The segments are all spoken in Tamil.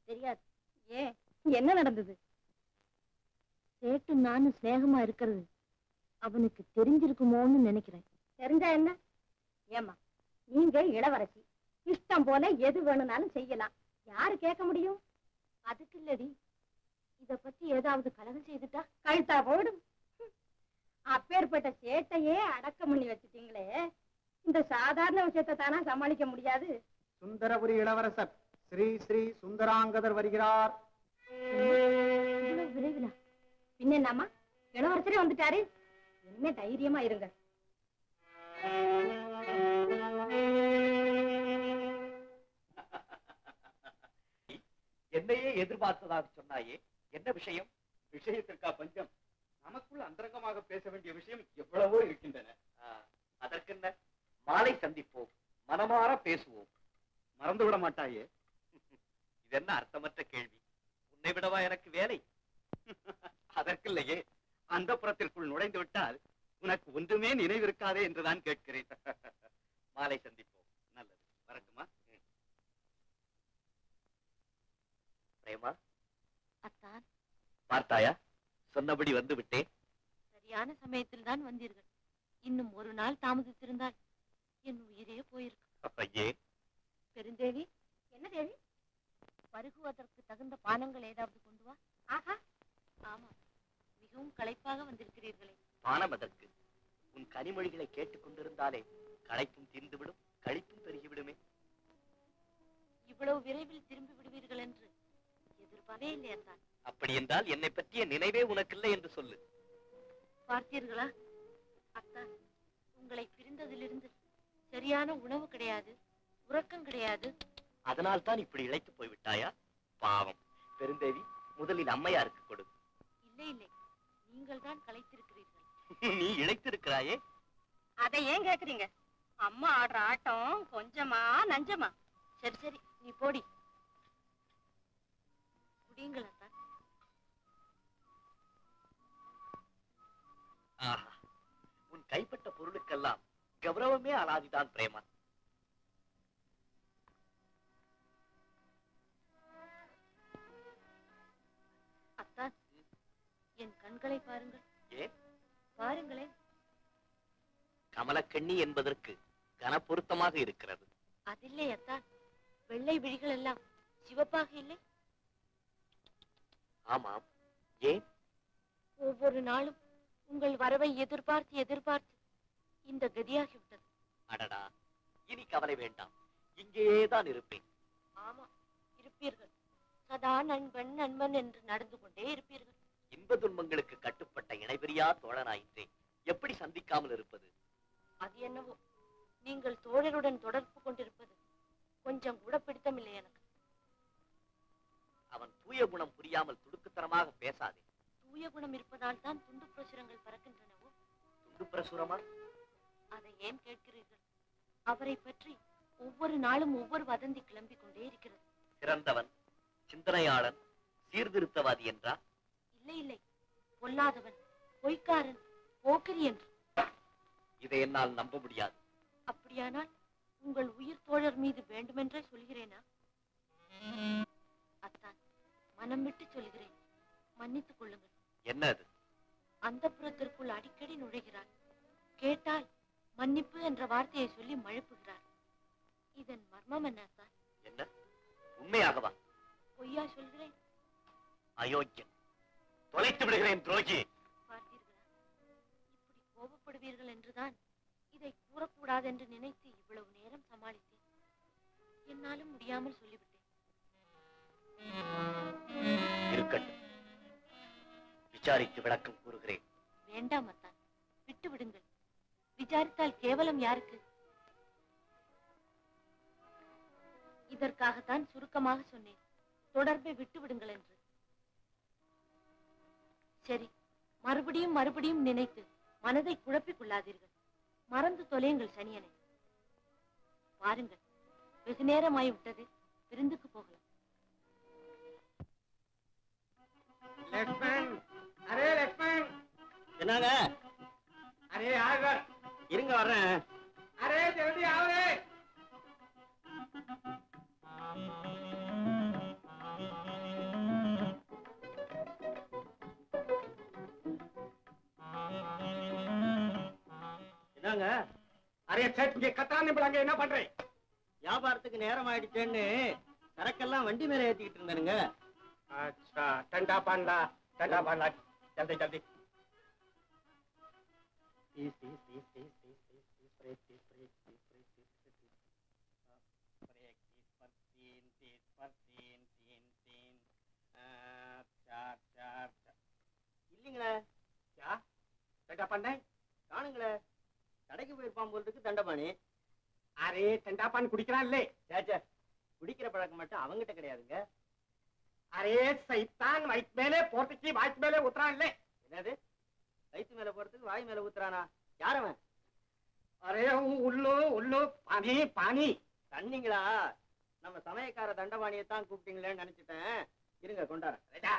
தெரியாது ஏன் என்ன நடந்தது சேட்டு நானும் சிநேகமா இருக்கிறது அவனுக்கு தெரிஞ்சிருக்குமோன்னு நினைக்கிறேன் தெரிஞ்சா என்ன ஏமா நீங்க இளவரசி இஷ்டம் போல எது வேணும்னாலும் செய்யலாம் யாரு கேட்க முடியும் அதுக்கு இல்லடி இத பத்தி ஏதாவது கலகம் செய்துட்டா கழுத்தா போடும் ஹம். அப்பேற்பட்ட சேட்டையே அடக்கம் பண்ணி வச்சுட்டீங்களே இந்த சாதாரண விஷயத்தை தானா சமாளிக்க முடியாது சுந்தரபுரி இளவரசர் ஸ்ரீ ஸ்ரீ சுந்தராங்கதர் வருகிறார் இவ்வளவு விரைவிலா பின்ன என்னம்மா இளவரசரே வந்துட்டாரு இனிமே தைரியமா இருங்க என்னையே எதிர்பார்த்ததாக சொன்னாயே என்ன விஷயம் விஷயத்திற்கா பஞ்சம் நமக்குள் அந்தரங்கமாக பேச வேண்டிய விஷயம் எவ்வளவோ இருக்கின்றன ஆ, அதற்கென்ன மாலை சந்திப்போம் மனமாற பேசுவோம் மறந்து விட மாட்டாயே இது என்ன அர்த்தமற்ற கேள்வி உன்னை விடவா எனக்கு வேலை அதற்கில்லையே அந்த புறத்திற்குள் நுழைந்து விட்டால் உனக்கு ஒன்றுமே நினைவிருக்காதே என்றுதான் கேட்கிறேன் மாலை சந்திப்போம் நல்லது வரட்டுமா ம். பிரேமா அத்தான் பார்த்தாயா சொன்னபடி வந்து விட்டேன் சரியான சமயத்தில் தான் வந்தீர்கள் இன்னும் ஒரு நாள் தாமதித்திருந்தால் என் உயிரே போயிருக்கும் ஐயே பெருந்தேவி என்ன தேவி பருகுவதற்கு தகுந்த பானங்கள் ஏதாவது கொண்டு வா ஆஹா ஆமா மிகவும் களைப்பாக வந்திருக்கிறீர்களே பானம் அதற்கு உன் கனிமொழிகளை கேட்டுக் கொண்டிருந்தாலே களைப்பும் தீர்ந்துவிடும் கழிப்பும் பெருகிவிடுமே இவ்வளவு விரைவில் திரும்பி விடுவீர்கள் என்று எதிர்பார்வே இல்லையா தான் அப்படி என்றால் என்னை பற்றிய நினைவே உனக்கில்லை என்று சொல்லு பார்த்தீர்களா அத்தான் உங்களை பிரிந்ததிலிருந்து சரியான உணவு கிடையாது உறக்கம் கிடையாது அதனால் தான் இப்படி இழைத்து போய்விட்டாயா பாவம் பெருந்தேவி முதலில் அம்மையாருக்கு கொடு இல்லை இல்லை நீங்கள் தான் களைத்திருக்கிறீர்கள் நீ இழைத்திருக்கிறாயே அதை ஏன் கேக்குறீங்க அம்மா ஆடுற ஆட்டம் கொஞ்சமா நஞ்சமா சரி சரி நீ போடி குடியுங்கள் அத்தான் ஆஹா உன் கைப்பட்ட பொருளுக்கெல்லாம் கௌரவமே அலாதிதான் பிரேமா அத்தான் என் கண்களை பாருங்கள் ஏன் பாருங்களேன் கமலக்கண்ணி என்பதற்கு கனப்பொருத்தமாக இருக்கிறது அதில்லை அத்தான் வெள்ளை விழிகள் எல்லாம் சிவப்பாக இல்லை ஆமாம் ஏன் ஒவ்வொரு நாளும் உங்கள் வரவை எதிர்பார்த்து எதிர்பார்த்து இந்த கதியாகிவிட்டது அடடா இனி கவலை வேண்டாம் இங்கேதான் இருப்பேன் ஆமா இருப்பீர்கள் சதா நண்பன் நண்பன் என்று நடந்து கொண்டே இருப்பீர்கள் இன்ப துன்பங்களுக்கு கட்டுப்பட்ட இணைபிரியா தோழனாயிற்றே எப்படி சந்திக்காமல் இருப்பது அது என்னவோ நீங்கள் தோழருடன் தொடர்பு கொண்டிருப்பது கொஞ்சம் கூட பிடித்தமில்லை எனக்கு அவன் தூய குணம் புரியாமல் துடுக்குத்தனமாக பேசாதே தூய குணம் இருப்பதால் தான் துண்டு பிரசுரங்கள் பறக்கின்றனவோ துண்டு பிரசுரமா அதை ஏன் கேட்கிறீர்கள் அவரை பற்றி ஒவ்வொரு நாளும் ஒவ்வொரு வதந்தி கிளம்பிக் கொண்டே இருக்கிறது சிறந்தவன் சிந்தனையாளன் சீர்திருத்தவாதி என்றா இல்லை இல்லை பொல்லாதவன் பொய்க்காரன் போக்கிரி என்று இதை என்னால் நம்ப முடியாது அப்படியானால் உங்கள் உயிர் தோழர் மீது வேண்டுமென்றே சொல்கிறேனா அத்தான் மனம் விட்டு சொல்கிறேன் மன்னித்துக் கொள்ளுங்கள் என்ன அது அந்த புறத்திற்குள் அடிக்கடி நுழைகிறார் கேட்டால் மன்னிப்பு என்ற வார்த்தையை சொல்லி மழுப்புகிறார் இதன் மர்மம் என்ன அத்தான் என்ன உண்மையாகவா பொய்யா சொல்கிறேன் அயோக்கியன் தொலைத்து விடுகிறேன் துரோகி பார்த்தீர்களா இப்படி கோபப்படுவீர்கள் என்றுதான் இதை கூறக்கூடாது என்று நினைத்து இவ்வளவு நேரம் சமாளித்தேன் என்னாலும் முடியாமல் சொல்லிவிட்டேன் இருக்கட்டும் விசாரித்து விளக்கம் கூறுகிறேன் வேண்டாம் அத்தான் விட்டு விடுங்கள் விசாரித்தால் கேவலம் யாருக்கு இதற்காகத்தான் சுருக்கமாக சொன்னேன் தொடர்பை விட்டு விடுங்கள் என்று சரி மறுபடியும் மறுபடியும் நினைத்து மனதை குழப்பிக் கொள்ளாதீர்கள் மறந்து தொலையுங்கள் சனியனை பாருங்கள் வெகு நேரமாய் விட்டது விருந்துக்கு போகலாம் லக்ஷ்மண் அரே லக்ஷ்மண் என்னங்க அரே ஆழ்வார் இருங்க வர்றேன் அரே ஜல்தி ஆவே என்னங்க அரே சேட் இங்க கத்தான்னு பிள்ளைங்க என்ன பண்றேன் வியாபாரத்துக்கு நேரம் ஆயிடுச்சேன்னு சரக்கெல்லாம் வண்டி மேல ஏத்திக்கிட்டு இருந்தேனுங்க अच्छा ठंडा पानी ठंडा पानी जल्दी जल्दी तीस तीस तीस तीस तीस तीस तीस ब्रेक तीस ब्रेक तीस ब्रेक तीस ब्रेक ब्रेक तीस पर तीन तीस पर तीन तीन तीन आ, चार चार चार இல்லீங்களே क्या ठंडा पानी காணுங்களே கடைக்கு போயிருப்பான் போல் இருக்கு தண்டபாணி अरे ठंडा पानी குடிக்கிறான் இல்லே சேச்சே குடிக்கிற பழக்கம் மட்டும் அவங்கிட்ட கிடையாதுங்க அரே சைத்தான் வயிற்று மேலே போட்டுக்கு வாய்க்கு மேலே ஊத்துறான் இல்லே என்னது வயிற்று மேல போறதுக்கு வாய் மேல ஊத்துறானா யாரவன் அரே உள்ளு உள்ளு பானி பானி தண்ணிங்களா நம்ம சமயக்கார தண்டபாணியை தான் கூப்பிட்டீங்களேன்னு நினைச்சிட்டேன் இருங்க கொண்டாரேன் रेडा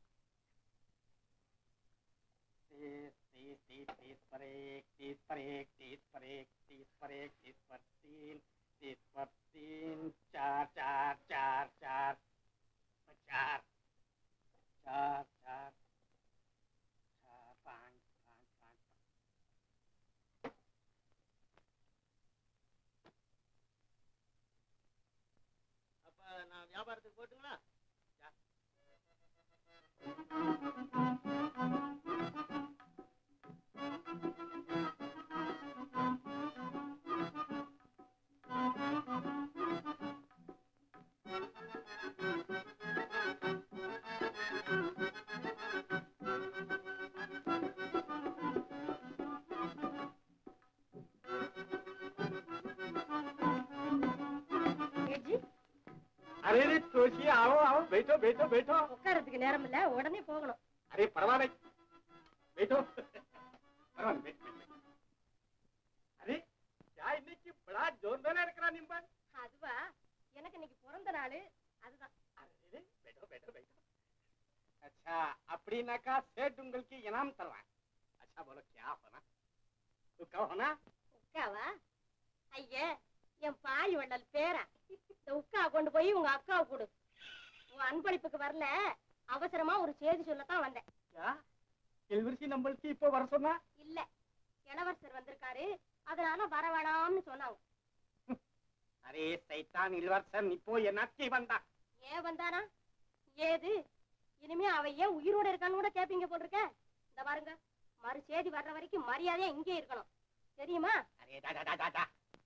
तीस तीस तीस तीस पर एक तीस पर एक तीस पर एक तीस पर एक तीस पर तीन तीस पर तीन चार चार चार चार चार चार चार चार पाँच पाँच पाँच அப்ப நான் வியாபாரத்துக்கு போட்டுங்களா ஏஜி अरे अरे तोशी आओ आओ बैठो बैठो बैठो உட்காரத்துக்கு நேரம் இல்ல உடனே போகணும் अरे परवाले बैठो परवाले बैठ बैठ बैठ। अरे क्या இன்னைக்கு बड़ा जोरदार இருக்கிறா நிம்பன் அதுவா எனக்கு இன்னைக்கு பிறந்த நாள் அதுதான் अरे बैठो बैठो बैठो अच्छा அப்படினாக்கா सेठ உங்களுக்கு इनाम தருவான் अच्छा बोलो क्या होना तो क्या होना உக்காவா ஐயா என் பாய் வண்டல் பேரா இந்த உக்கா கொண்டு போய் உங்க அக்காவை கொடு உன் அன்பளிப்புக்கு வரல அவசரமா ஒரு செய்தி சொல்லத்தான் வந்தேன் क्या இளவரசி நம்மளுக்கு இப்போ வர சொன்னா இல்ல இளவரசர் வந்திருக்காரு அதனால வர வேணாம்னு சொன்னாங்க அரே சைத்தான் இளவரசன் இப்போ என்னಕ್ಕೆ வந்தா ஏன் வந்தானா ஏது இனிமே அவ ஏன் உயிரோட இருக்கான்னு கூட கேப்பீங்க போட்டிருக்க இந்த பாருங்க மறு செய்தி வர்ற வரைக்கும் மரியாதையா இங்கே இருக்கணும் தெரியுமா அரே டா டா டா டா, டா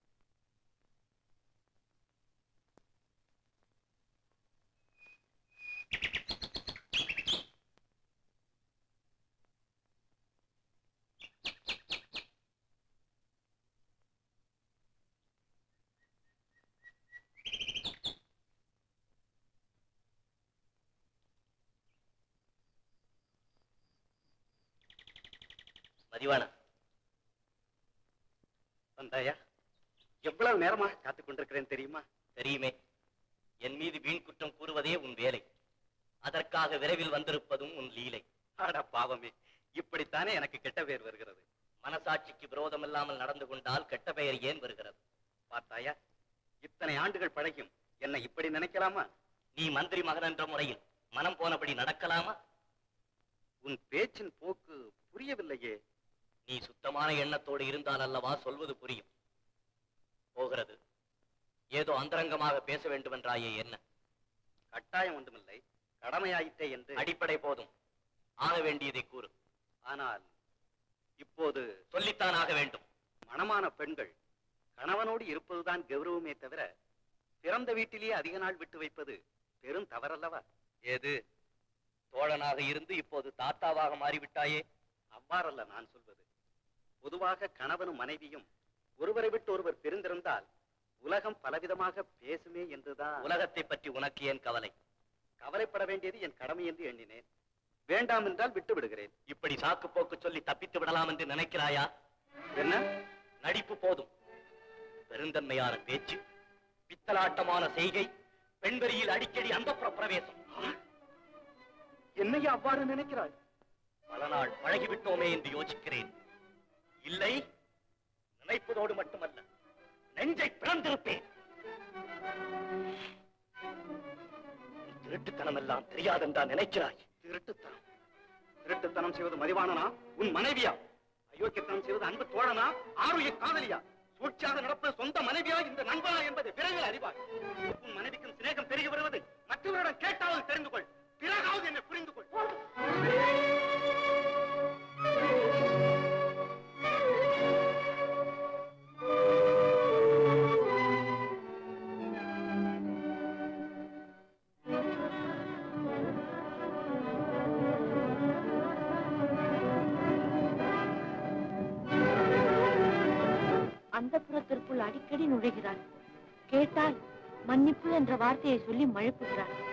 மதிவானா வந்தாயா எவ்வளவு நேரமாக காத்துக் கொண்டிருக்கிறேன் தெரியுமா தெரியுமே என் மீது வீண் குற்றம் கூறுவதே உன் வேலை அதற்காக விரைவில் வந்திருப்பதும் உன் லீலை அட பாவமே இப்படித்தானே எனக்கு கெட்ட பேர் வருகிறது மனசாட்சிக்கு விரோதம் இல்லாமல் நடந்து கொண்டால் கெட்ட பெயர் ஏன் வருகிறது பார்த்தாயா இத்தனை ஆண்டுகள் பழகியும் என்னை இப்படி நினைக்கலாமா நீ மந்திரி மகன் என்ற முறையில் மனம் போனபடி நடக்கலாமா உன் பேச்சின் போக்கு புரியவில்லையே நீ சுத்தமான எண்ணத்தோடு இருந்தால் அல்லவா சொல்வது புரியும் போகிறது ஏதோ அந்தரங்கமாக பேச வேண்டும் என்றாயே என்ன கட்டாயம் ஒன்றுமில்லை கடமையாயிற்றே என்று அடிப்படை போதும் ஆக வேண்டியதை கூறு ஆனால் இப்போது சொல்லித்தான் ஆக வேண்டும் மணமான பெண்கள் கணவனோடு இருப்பதுதான் கௌரவமே தவிர பிறந்த வீட்டிலேயே அதிக நாள் விட்டு வைப்பது பெரும் தவறல்லவா ஏது தோழனாக இருந்து இப்போது தாத்தாவாக மாறிவிட்டாயே அவ்வாறல்ல நான் சொல்வது பொதுவாக கணவனும் மனைவியும் ஒருவரை விட்டு ஒருவர் பிரிந்திருந்தால் உலகம் பலவிதமாக பேசுமே என்றுதான் உலகத்தை பற்றி உனக்கு ஏன் கவலை கவலைப்பட வேண்டியது என் கடமை என்று எண்ணினேன் வேண்டாம் என்றால் விட்டு விடுகிறேன் இப்படி சாக்கு போக்கு சொல்லி தப்பித்து விடலாம் என்று நினைக்கிறாயா என்ன நடிப்பு போதும் பெருந்தன்மையான பேச்சு பித்தலாட்டமான செய்கை பெண்வெறியில் அடிக்கடி அந்த பிரவேசம் என்னையா அவ்வாறு நினைக்கிறாய் பல நாள் பழகிவிட்டோமே என்று யோசிக்கிறேன் இல்லை நினைப்பதோடு மட்டுமல்ல நெஞ்சை பிறந்திருப்பேன் உன் திருட்டுத்தனம் எல்லாம் தெரியாதென்றா நினைக்கிறாய் திருட்டுத்தனம் திருட்டுத்தனம் செய்வது மதிவானனா உன் மனைவியா அயோக்கியத்தனம் செய்வது அன்பு தோழனா ஆருய காதலியா சூழ்ச்சியாக நடப்பது சொந்த மனைவியா இந்த நண்பனா என்பதை விரைவில் அறிவார் உன் மனைவிக்கும் சிநேகம் பெருகி வருவது மற்றவரிடம் கேட்டாவது தெரிந்து கொள் பிறகாவது என்னை புரிந்து கொள் அந்த புறத்திற்குள் அடிக்கடி நுழைகிறாள் கேட்டால் மன்னிப்பு என்ற வார்த்தையை சொல்லி மழுப்புகிறாள்